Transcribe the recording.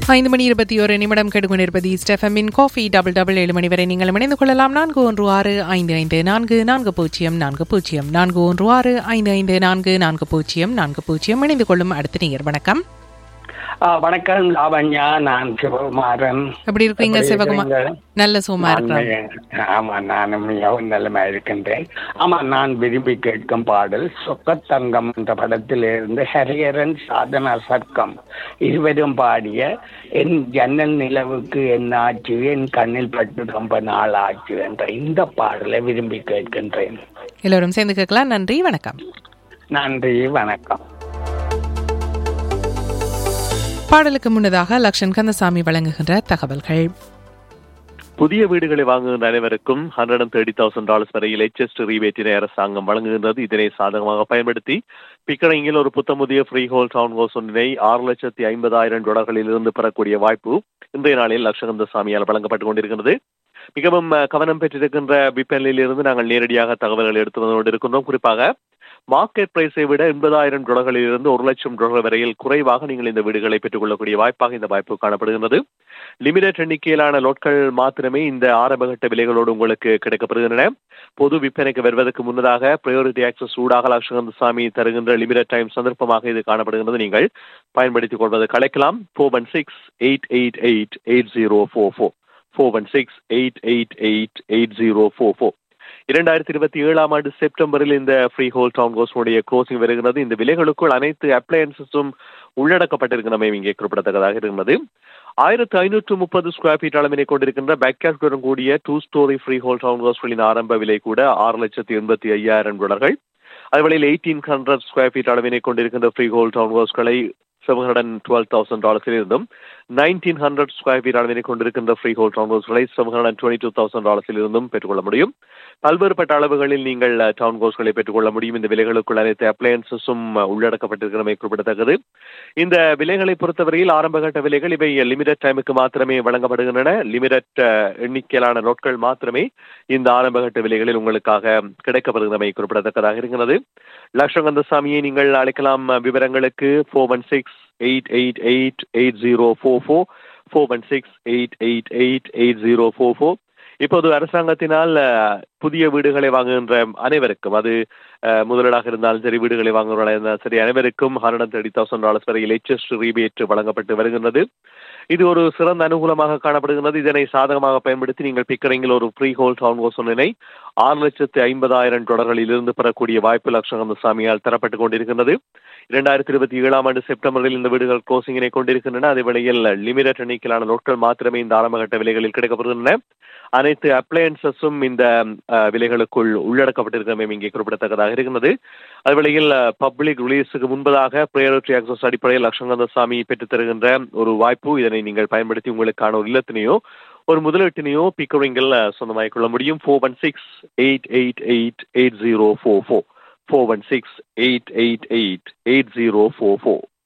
ஐந்து மணி இருபத்தி ஒரு நிமிடம் கெடுகொண்டிருப்பது ஸ்டெஃபமின் காஃபி டபுள் டபுள் ஏழு மணி வரை நீங்கள் இணைந்து கொள்ளலாம் நான்கு ஒன்று ஆறு ஐந்து ஐந்து நான்கு நான்கு பூஜ்ஜியம் நான்கு பூஜ்ஜியம் நான்கு ஒன்று ஆறு ஐந்து ஐந்து நான்கு நான்கு பூஜ்ஜியம் நான்கு பூஜ்ஜியம் இணைந்து கொள்ளும் அடுத்த நேயர் வணக்கம் ஆ, வணக்கம் லாவண்யா நான் சிவகுமாரன் எப்படி இருக்கீங்க எப்படி சிவகுமார் இருக்கீங்க? நல்ல சுகமா நான் இருக்கிறோம் மிக- ஆமா நானும் மிகவும் நிலைமை இருக்கின்றேன் ஆமா நான் விரும்பி கேட்கும் பாடல் சொக்கத்தங்கம் என்ற படத்தில் இருந்து ஹரிஹரன் சாதனா சர்க்கம் இருவரும் பாடிய என் ஜன்னல் நிலவுக்கு என்ன ஆச்சு என் கண்ணில் பட்டு ரொம்ப நாள் ஆச்சு என்ற இந்த பாடலை விரும்பி கேட்கின்றேன் எல்லோரும் சேர்ந்து கேட்கலாம் நன்றி வணக்கம் நன்றி வணக்கம் பாடலுக்கு முன்னதாக லக்ஷன் கந்தசாமி வழங்குகின்ற தகவல்கள் புதிய வீடுகளை வாங்குகின்ற அனைவருக்கும் hundred and thirty thousand dollars வரையில் எச்எஸ்டி ரீபேட்டினை அரசாங்கம் வழங்குகின்றது இதனை சாதகமாக பயன்படுத்தி பிக்கரிங்கில் ஒரு புத்தமுதிய ஃப்ரீ ஹோல் டவுன் ஹவுஸ் ஒன்றினை ஆறு லட்சத்தி ஐம்பதாயிரம் டாலர்களில் இருந்து பெறக்கூடிய வாய்ப்பு இன்றைய நாளில் லட்சகந்த சாமியால் வழங்கப்பட்டுக் கொண்டிருக்கிறது மிகவும் அஹ், கவனம் பெற்றிருக்கின்ற விற்பனையில் இருந்து நாங்கள் நேரடியாக தகவல்களை எடுத்து வந்து கொண்டிருக்கின்றோம் குறிப்பாக மார்க்கெட் பிரைஸை விட எண்பதாயிரம் டாலர்களில் இருந்து ஒரு லட்சம் டாலர் வரையில் குறைவாக நீங்கள் இந்த வீடுகளை பெற்றுக்கொள்ளக்கூடிய வாய்ப்பாக இந்த வாய்ப்பு காணப்படுகின்றது லிமிடெட் எண்ணிக்கையிலான லோட்கள் மாத்திரமே இந்த ஆரம்பகட்ட விலைகளோடு உங்களுக்கு கிடைக்கப்படுகின்றன பொது விற்பனைக்கு வருவதற்கு முன்னதாக பிரையாரிட்டி ஆக்சஸ் ஊடாக லட்சகந்த சாமி தருகின்ற லிமிடெட் டைம் சந்தர்ப்பமாக இது காணப்படுகின்றது நீங்கள் பயன்படுத்திக் கொள்வது கலைக்கலாம் four one six eight eight eight eight zero four four four one six eight eight eight eight zero four four இரண்டாயிரத்தி இருபத்தி ஏழாம் ஆண்டு செப்டம்பரில் இந்த ஃப்ரீ ஹோல் டவுன் ஹவுஸுடைய க்ளோசிங் வருகிறது இந்த விலைகளுக்குள் அனைத்து அப்ளையன்சஸும் உள்ளடக்கப்பட்டிருக்கிறமை இங்கே குறிப்பிடத்தக்கதாக இருக்கிறது ஆயிரத்து ஐநூற்று முப்பது ஸ்கொயர் ஃபீட் அளவினை கொண்டிருக்கின்ற பேக்யார்டுடன் கூடிய டூ ஸ்டோரி ஃப்ரீ ஹோல் டவுன் ஹவுஸ்களின் ஆரம்ப விலை கூட ஆறு லட்சத்தி எண்பத்தி ஐயாயிரம் டாலர்கள் அதுவேளையில் எயிட்டீன் ஹண்ட்ரட் ஸ்கொயர் ஃபீட் அளவினை கொண்டிருக்கின்ற ஃப்ரீ ஹோல் டவுன் ஹவுஸ்களை செவன் ஹண்ட்ரட் டுவெல் தௌசண்ட் டாலர்ஸில் இருந்தும் நைன்டீன் ஹண்ட்ரட் ஸ்கொயர் ஃபீட் அளவினை கொண்டிருக்கின்ற ஃப்ரீ ஹோல் டவுன் ஹவுஸ்களை seven hundred twenty two thousand டாலர்ஸில் இருந்தும் பெற்றுக்கொள்ள முடியும் பல்வேறுபட்ட அளவுகளில் நீங்கள் டவுன் ஹவுஸ்களை பெற்றுக்கொள்ள முடியும் இந்த விலைகளுக்குள் அனைத்து அப்ளையன்சஸும் உள்ளடக்கப்பட்டிருக்கிறமை குறிப்பிடத்தக்கது இந்த விலைகளை பொறுத்தவரையில் ஆரம்பகட்ட விலைகள் இவை லிமிடெட் டைமுக்கு மாத்திரமே வழங்கப்படுகின்றன லிமிடெட் எண்ணிக்கையிலான நாட்கள் மாத்திரமே இந்த ஆரம்பகட்ட விலைகளில் உங்களுக்காக கிடைக்கப்படுகிறமை குறிப்பிடத்தக்கதாக இருக்கிறது லட்சங்கந்த சாமியை நீங்கள் அழைக்கலாம் விவரங்களுக்கு four one six eight eight eight eight zero four four four one six eight eight eight eight zero four four இப்போது அரசாங்கத்தினால் அஹ், புதிய வீடுகளை வாங்குகின்ற அனைவருக்கும் அது அஹ், முதலீடாக இருந்தாலும் சரி வீடுகளை வாங்குகிறவர்களாக இருந்தாலும் சரி அனைவருக்கும் ஹண்ட்ரட் தேர்ட்டி தௌசண்ட் டாலர்ஸ் வரையில் ஹெச்எஸ் ரீபேட் வழங்கப்பட்டு வருகின்றது இது ஒரு சிறந்த அனுகூலமாக காணப்படுகிறது இதனை சாதகமாக பயன்படுத்தி நீங்கள் பிக்கரிங்கில் ஒரு ஃப்ரீ ஹோல் டவுன் ஹவுஸ் ஒன்றினை ஆறு லட்சத்து ஐம்பதாயிரம் டாலர்களில் இருந்து பெறக்கூடிய வாய்ப்பு லட்சகந்த சாமியால் தரப்பட்டுக் கொண்டிருக்கின்றது இரண்டாயிரத்தி இருபத்தி ஏழாம் ஆண்டு செப்டம்பரில் இந்த வீடுகள் க்ளோசிங்கினை கொண்டிருக்கின்றன அதே வேளையில் லிமிடெட் எண்ணிக்கையிலான நாட்கள் மாத்திரமே இந்த ஆரம்பகட்ட விலைகளில் கிடைக்கப்படுகின்றன அனைத்து அப்ளையன்சஸும் இந்த அஹ், விலைகளுக்குள் உள்ளடக்கப்பட்டிருக்கிறமை இங்கே குறிப்பிடத்தக்கதாக இருக்கிறது அதுவேளையில் பப்ளிக் ரிலீஸுக்கு முன்பதாக ப்ரையாரிட்டி ஆக்சஸ் அடிப்படையில் லட்சங்கந்த சாமி பெற்றுத் தருகின்ற ஒரு வாய்ப்பு இதனை நீங்கள் பயன்படுத்தி உங்களுக்கான ஒரு இல்லத்தினையோ ஒரு முதலீட்டினையோ பிக்கரிங்கில் சொந்தமாக்கிக் கொள்ள முடியும் four one six eight eight eight eight zero four four four one six eight eight eight eight zero four four